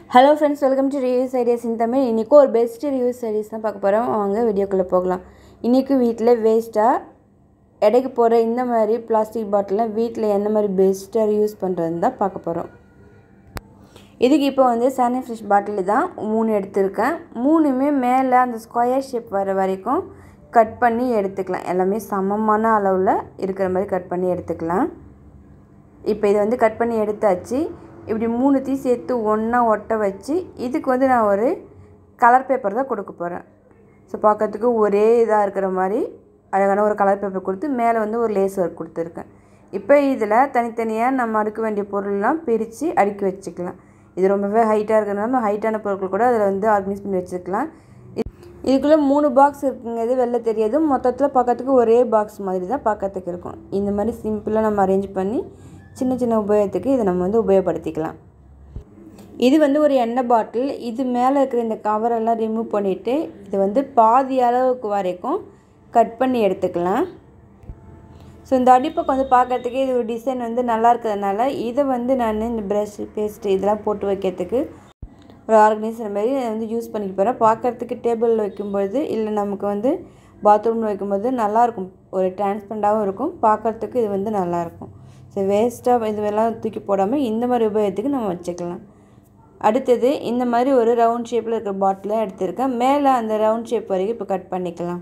hello friends welcome to reviews ideas in Tamil இன்றைக்கி ஒரு best reviews ideas தான் பார்க்க போகிறோம் வாங்க வீடியோக்குள்ளே போகலாம் இன்றைக்கி வீட்டில் வேஸ்ட்டாக எடைக்கு போகிற இந்த மாதிரி பிளாஸ்டிக் பாட்டிலாம் வீட்டில் என்ன மாதிரி பெஸ்ட்டாக யூஸ் பண்ணுறதுன்னு தான் பார்க்க போகிறோம் இதுக்கு இப்போ வந்து சானி ஃப்ரெஷ் பாட்டில் தான் மூணு எடுத்திருக்கேன் மூணுமே மேலே அந்த ஸ்கொயர் ஷேப் வர வரைக்கும் கட் பண்ணி எடுத்துக்கலாம் எல்லாமே சமமான அளவில் இருக்கிற மாதிரி கட் பண்ணி எடுத்துக்கலாம் இப்போ இதை வந்து கட் பண்ணி எடுத்தாச்சு இப்படி மூணுத்தையும் சேர்த்து ஒன்றா ஒட்ட வச்சு இதுக்கு வந்து நான் ஒரு கலர் பேப்பர் தான் கொடுக்க போகிறேன் ஸோ பார்க்கறதுக்கு ஒரே இதாக இருக்கிற மாதிரி அழகான ஒரு கலர் பேப்பர் கொடுத்து மேலே வந்து ஒரு லேஸ் ஒர்க் கொடுத்துருக்கேன் இப்போ இதில் தனித்தனியாக நம்ம அடுக்க வேண்டிய பொருள்லாம் பிரித்து அடுக்கி வச்சுக்கலாம் இது ரொம்பவே ஹைட்டாக இருக்கிறதுனால நம்ம ஹைட்டான பொருட்கள் கூட அதில் வந்து ஆர்கனைஸ் பண்ணி வச்சுக்கலாம் இதுக்குள்ளே மூணு பாக்ஸ் இருக்குங்க இது வெளில தெரியாது மொத்தத்தில் பார்க்கறதுக்கு ஒரே பாக்ஸ் மாதிரி தான் பார்க்கறதுக்கு இருக்கும் இந்த மாதிரி சிம்பிளாக நம்ம அரேஞ்ச் பண்ணி சின்ன சின்ன உபயோகத்துக்கு இதை நம்ம வந்து உபயோகப்படுத்திக்கலாம் இது வந்து ஒரு எண்ணெய் பாட்டில் இது மேலே இருக்கிற இந்த கவரெல்லாம் ரிமூவ் பண்ணிவிட்டு இது வந்து பாதி அளவுக்கு வரைக்கும் கட் பண்ணி எடுத்துக்கலாம் ஸோ இந்த அடிப்பக்கம் வந்து பார்க்கறதுக்கே இது ஒரு டிசைன் வந்து நல்லா இருக்கிறதுனால இதை வந்து நான் இந்த ப்ரஷ் பேஸ்ட்டு இதெல்லாம் போட்டு வைக்கிறதுக்கு ஒரு ஆர்கனைசர் மாதிரி வந்து யூஸ் பண்ணிக்க போகிறேன் பார்க்குறதுக்கு டேபிளில் வைக்கும்பொழுது இல்லை நமக்கு வந்து பாத்ரூமில் வைக்கும்போது நல்லாயிருக்கும் ஒரு டிரான்ஸ்பரண்டாகவும் இருக்கும் பார்க்குறதுக்கு இது வந்து நல்லாயிருக்கும் ஸோ வேஸ்ட்டாக இதுவெல்லாம் தூக்கி போடாமல் இந்த மாதிரி உபயோகத்துக்கு நம்ம வச்சுக்கலாம் அடுத்தது இந்த மாதிரி ஒரு ரவுண்ட் ஷேப்பில் இருக்கிற பாட்டிலை எடுத்திருக்கேன் மேலே அந்த ரவுண்ட் ஷேப் வரைக்கும் இப்போ கட் பண்ணிக்கலாம்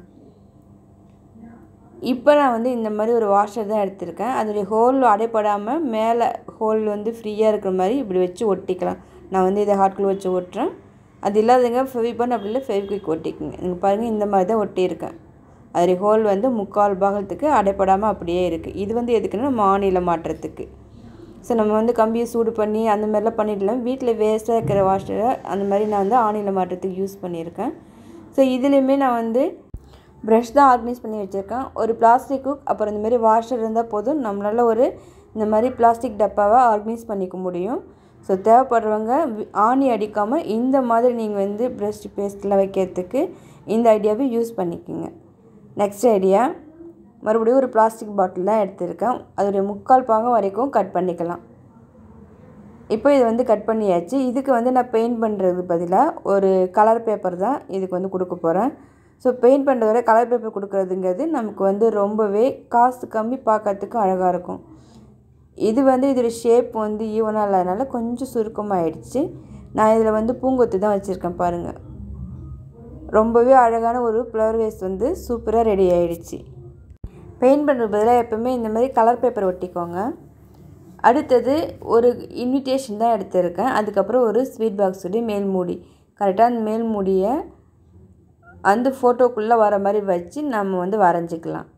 இப்போ நான் வந்து இந்த மாதிரி ஒரு வாஷர் தான் எடுத்திருக்கேன் அதோடைய ஹோல் அடைப்படாமல் மேலே ஹோல் வந்து ஃப்ரீயாக இருக்கிற மாதிரி இப்படி வச்சு ஒட்டிக்கலாம் நான் வந்து இதை ஹாட்குள் வச்சு ஒட்டுறேன் அது இல்லாதங்க ஃபெவிபன் அப்படி இல்லை ஃபெவிக்விக் ஒட்டிக்குங்க நீங்கள் பாருங்கள் இந்த மாதிரி தான் ஒட்டியிருக்கேன் அதோடைய ஹோல் வந்து முக்கால் பாகத்துக்கு அடைப்படாமல் அப்படியே இருக்குது இது வந்து எதுக்குன்னா நம்ம ஆணியில் மாட்டுறதுக்கு ஸோ நம்ம வந்து கம்பியை சூடு பண்ணி அந்த மாதிரிலாம் பண்ணிடலாம் வீட்டில் வேஸ்ட்டாக இருக்கிற வாஷரை அந்த மாதிரி நான் வந்து ஆணியில் மாட்டுறதுக்கு யூஸ் பண்ணியிருக்கேன் ஸோ இதுலேயுமே நான் வந்து ப்ரஷ் தான் ஆர்கனைஸ் பண்ணி வச்சுருக்கேன் ஒரு பிளாஸ்டிக் குக் அப்புறம் இந்த மாதிரி வாஷர் இருந்தால் போதும் நம்மளால் ஒரு இந்த மாதிரி பிளாஸ்டிக் டப்பாவை ஆர்கனைஸ் பண்ணிக்க முடியும் ஸோ தேவைப்படுறவங்க ஆணி அடிக்காமல் இந்த மாதிரி நீங்கள் வந்து ப்ரஷ் பேஸ்ட்டில் வைக்கிறதுக்கு இந்த ஐடியாவை யூஸ் பண்ணிக்கோங்க நெக்ஸ்ட் ஐடியா மறுபடியும் ஒரு பிளாஸ்டிக் பாட்டில் தான் எடுத்திருக்கேன் அதோடைய முக்கால் பாகம் வரைக்கும் கட் பண்ணிக்கலாம் இப்போ இதை வந்து கட் பண்ணியாச்சு இதுக்கு வந்து நான் பெயிண்ட் பண்ணுறதுக்கு பதிலாக ஒரு கலர் பேப்பர் தான் இதுக்கு வந்து கொடுக்க போகிறேன் ஸோ பெயிண்ட் பண்ணுறத கலர் பேப்பர் கொடுக்குறதுங்கிறது நமக்கு வந்து ரொம்பவே காசு கம்மி பார்க்கறதுக்கு அழகாக இருக்கும் இது வந்து இதோட ஷேப் வந்து ஈவனாக இல்லாதனால கொஞ்சம் சுருக்கமாகிடுச்சு நான் இதில் வந்து பூங்கொத்து தான் வச்சுருக்கேன் பாருங்கள் ரொம்பவே அழகான ஒரு ஃப்ளவர் வேஸ்ட் வந்து சூப்பராக ரெடி ஆகிடுச்சு பெயிண்ட் பண்ணுறது பதிலாக எப்போவுமே இந்த மாதிரி கலர் பேப்பர் ஒட்டிக்கோங்க அடுத்தது ஒரு இன்விடேஷன் தான் எடுத்திருக்கேன் அதுக்கப்புறம் ஒரு ஸ்வீட் பாக்ஸுடைய மேல் மூடி கரெக்டாக அந்த மேல் மூடியை அந்த ஃபோட்டோக்குள்ளே வர மாதிரி வச்சு நம்ம வந்து வரைஞ்சிக்கலாம்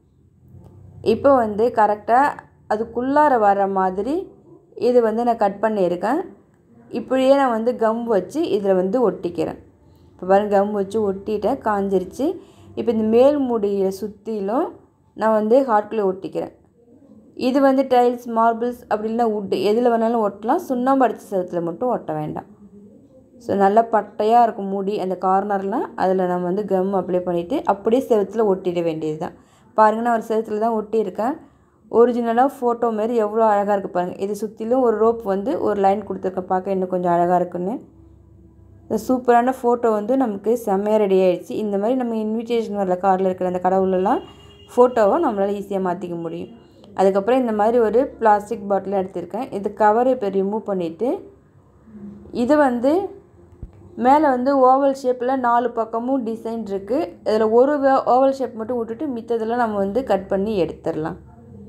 இப்போ வந்து கரெக்டாக அதுக்குள்ளார வர மாதிரி இது வந்து நான் கட் பண்ணியிருக்கேன் இப்படியே நான் வந்து கம் வச்சு இதில் வந்து ஒட்டிக்கிறேன் இப்போ பாருங்கள் கம் வச்சு ஒட்டிட்டேன் காஞ்சிருச்சு இப்போ இந்த மேல் மூடியை சுற்றிலும் நான் வந்து ஹார்ட்குள்ளே ஒட்டிக்கிறேன் இது வந்து டைல்ஸ் மார்பிள்ஸ் அப்படி இல்லைனா உட்டு எதில் வேணாலும் ஒட்டலாம் சுண்ணாம்பு அடித்த செவத்தில் மட்டும் ஒட்ட வேண்டாம் ஸோ நல்லா பட்டையாக இருக்கும் மூடி அந்த கார்னர்லாம் அதில் நம்ம வந்து கம் அப்ளை பண்ணிவிட்டு அப்படியே செவத்தில் ஒட்டிட வேண்டியது தான் பாருங்கள் நான் ஒரு செவத்தில் தான் ஒட்டியிருக்கேன் ஒரிஜினலாக ஃபோட்டோ மாரி எவ்வளோ அழகாக இருக்குது பாருங்கள் இது சுற்றிலும் ஒரு ரோப் வந்து ஒரு லைன் கொடுத்துருக்கேன் பார்க்க இன்னும் கொஞ்சம் அழகாக இருக்குன்னு இந்த சூப்பரான ஃபோட்டோ வந்து நமக்கு செம்மையாக ரெடி ஆகிடுச்சு இந்த மாதிரி நம்ம இன்விடேஷன் வரல கார்டில் இருக்கிற அந்த கடவுளெல்லாம் ஃபோட்டோவை நம்மளால் ஈஸியாக மாற்றிக்க முடியும் அதுக்கப்புறம் இந்த மாதிரி ஒரு பிளாஸ்டிக் பாட்டில் எடுத்திருக்கேன் இது கவரை இப்போ ரிமூவ் பண்ணிவிட்டு இது வந்து மேலே வந்து ஓவல் ஷேப்பில் நாலு பக்கமும் டிசைன் இருக்குது இதில் ஒரு ஓவல் ஷேப் மட்டும் விட்டுட்டு மித்ததெல்லாம் நம்ம வந்து கட் பண்ணி எடுத்துடலாம்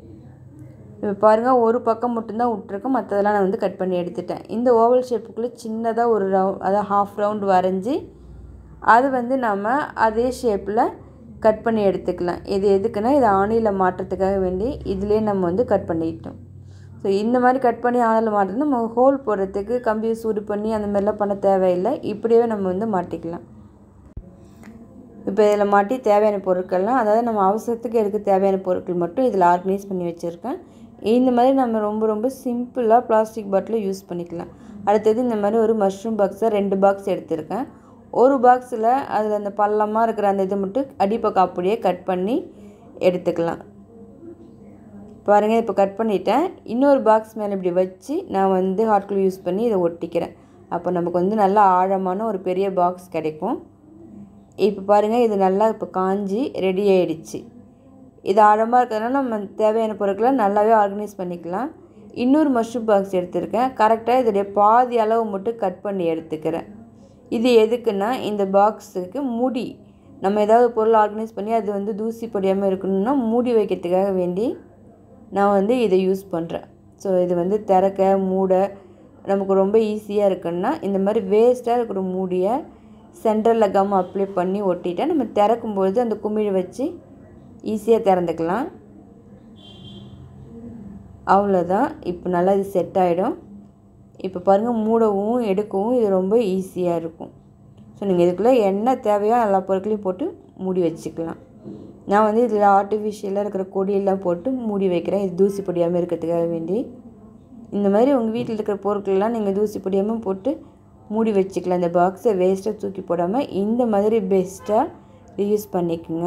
இப்போ பாருங்கள் ஒரு பக்கம் மட்டும்தான் விட்ருக்கேன் மற்றதெல்லாம் நான் வந்து கட் பண்ணி எடுத்துட்டேன் இந்த ஓவல் ஷேப்புக்குள்ளே சின்னதாக ஒரு ரவுண்ட் அதாவது ஹாஃப் ரவுண்ட் வரைஞ்சி அது வந்து நம்ம அதே ஷேப்பில் கட் பண்ணி எடுத்துக்கலாம் இது எதுக்குன்னா இதை ஆணியில் மாட்டுறதுக்காக வேண்டி இதிலே நம்ம வந்து கட் பண்ணிக்கிட்டோம் ஸோ இந்த மாதிரி கட் பண்ணி ஆணில் மாட்டுறது நம்ம ஹோல் போடுறதுக்கு கம்பியை சூடு பண்ணி அந்த மாதிரிலாம் பண்ண தேவையில்லை இப்படியே நம்ம வந்து மாட்டிக்கலாம் இப்போ இதில் மாட்டி தேவையான பொருட்கள்லாம் அதாவது நம்ம அவசரத்துக்கு எடுக்க தேவையான பொருட்கள் மட்டும் இதில் ஆர்கனைஸ் பண்ணி வச்சுருக்கேன் இந்த மாதிரி நம்ம ரொம்ப ரொம்ப சிம்பிளாக பிளாஸ்டிக் பாட்டில் யூஸ் பண்ணிக்கலாம் அடுத்தது இந்த மாதிரி ஒரு மஷ்ரூம் பாக்ஸை ரெண்டு பாக்ஸ் எடுத்திருக்கேன் ஒரு பாக்ஸில் அதில் அந்த பள்ளமாக இருக்கிற அந்த இதை மட்டும் அடிப்பக்கம் அப்படியே கட் பண்ணி எடுத்துக்கலாம் பாருங்கள் இப்போ கட் பண்ணிட்டேன் இன்னொரு பாக்ஸ் மேலே இப்படி வச்சு நான் வந்து ஹாட் க்ளூ யூஸ் பண்ணி இதை ஒட்டிக்கிறேன் அப்போ நமக்கு வந்து நல்லா ஆழமான ஒரு பெரிய பாக்ஸ் கிடைக்கும் இப்போ பாருங்கள் இது நல்லா இப்போ காஞ்சி ரெடி ஆயிடுச்சு இது ஆழமாக இருக்கிறதுனால நம்ம தேவையான பொருட்களை நல்லாவே ஆர்கனைஸ் பண்ணிக்கலாம் இன்னொரு மஷ்ரூம் பாக்ஸ் எடுத்திருக்கேன் கரெக்டாக இதோடைய பாதி அளவு மட்டும் கட் பண்ணி எடுத்துக்கிறேன் இது எதுக்குன்னா இந்த பாக்ஸுக்கு மூடி நம்ம ஏதாவது பொருள் ஆர்கனைஸ் பண்ணி அது வந்து தூசி படியாமல் இருக்கணும்னா மூடி வைக்கிறதுக்காக வேண்டி நான் வந்து இதை யூஸ் பண்ணுறேன் ஸோ இது வந்து திறக்க மூட நமக்கு ரொம்ப ஈஸியாக இருக்குன்னா இந்த மாதிரி வேஸ்ட்டாக இருக்கிற மூடியை சென்டரில் கம் அப்ளை பண்ணி ஒட்டிட்டா நம்ம திறக்கும்பொழுது அந்த குமிழ் வச்சு ஈஸியாக திறந்துக்கலாம் அவ்வளோதான் இப்போ நல்லா இது செட் ஆகிடும் இப்போ பாருங்கள் மூடவும் எடுக்கவும் இது ரொம்ப ஈஸியாக இருக்கும் ஸோ நீங்கள் இதுக்குள்ளே என்ன தேவையோ எல்லா பொருட்களையும் போட்டு மூடி வச்சுக்கலாம் நான் வந்து இதில் ஆர்டிஃபிஷியலாக இருக்கிற கொடியெல்லாம் போட்டு மூடி வைக்கிறேன் இது தூசி படியாமல் இருக்கிறதுக்காக வேண்டி இந்த மாதிரி உங்கள் வீட்டில் இருக்கிற பொருட்கள்லாம் நீங்கள் தூசி படியாமல் போட்டு மூடி வச்சுக்கலாம் இந்த பாக்ஸை வேஸ்ட்டாக தூக்கி போடாமல் இந்த மாதிரி பெஸ்ட்டாக ரியூஸ் பண்ணிக்கோங்க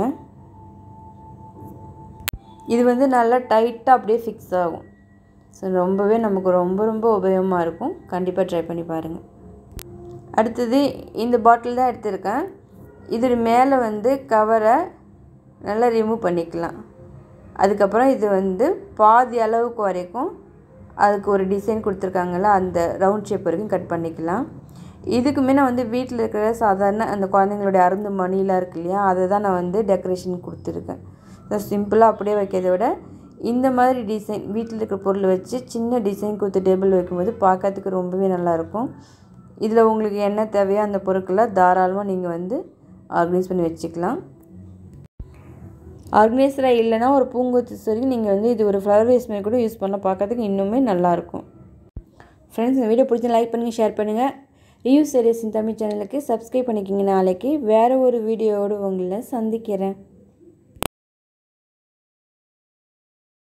இது வந்து நல்லா டைட்டாக அப்படியே ஃபிக்ஸ் ஆகும் ஸோ ரொம்பவே நமக்கு ரொம்ப ரொம்ப உபயோகமாக இருக்கும் கண்டிப்பாக ட்ரை பண்ணி பாருங்கள் அடுத்தது இந்த பாட்டில் தான் எடுத்திருக்கேன் இது மேலே வந்து கவரை நல்லா ரிமூவ் பண்ணிக்கலாம் அதுக்கப்புறம் இது வந்து பாதி அளவுக்கு வரைக்கும் அதுக்கு ஒரு டிசைன் கொடுத்துருக்காங்கல்ல அந்த ரவுண்ட் ஷேப் வரைக்கும் கட் பண்ணிக்கலாம் இதுக்குமே நான் வந்து வீட்டில் இருக்கிற சாதாரண அந்த குழந்தைங்களுடைய அருந்து மணிலாம் இருக்கு இல்லையா அதை தான் நான் வந்து டெக்கரேஷன் கொடுத்துருக்கேன் ஸோ சிம்பிளாக அப்படியே வைக்கிறத விட இந்த மாதிரி டிசைன் வீட்டில் இருக்கிற பொருளை வச்சு சின்ன டிசைன் கொடுத்து டேபிள் வைக்கும்போது பார்க்கறதுக்கு ரொம்பவே நல்லாயிருக்கும் இதில் உங்களுக்கு என்ன தேவையோ அந்த பொருட்களை தாராளமாக நீங்கள் வந்து ஆர்கனைஸ் பண்ணி வச்சுக்கலாம் ஆர்கனைசராக இல்லைன்னா ஒரு பூங்கொத்து சரி நீங்கள் வந்து இது ஒரு ஃப்ளவர் வேஸ் மாதிரி கூட யூஸ் பண்ண பார்க்கறதுக்கு இன்னுமே நல்லாயிருக்கும் ஃப்ரெண்ட்ஸ் இந்த வீடியோ பிடிச்சி லைக் பண்ணுங்கள் ஷேர் பண்ணுங்கள் ரிவ்யூ சீரியஸ் தமிழ் சேனலுக்கு சப்ஸ்கிரைப் பண்ணிக்கிங்க நாளைக்கு வேறு ஒரு வீடியோவோடு உங்களை சந்திக்கிறேன்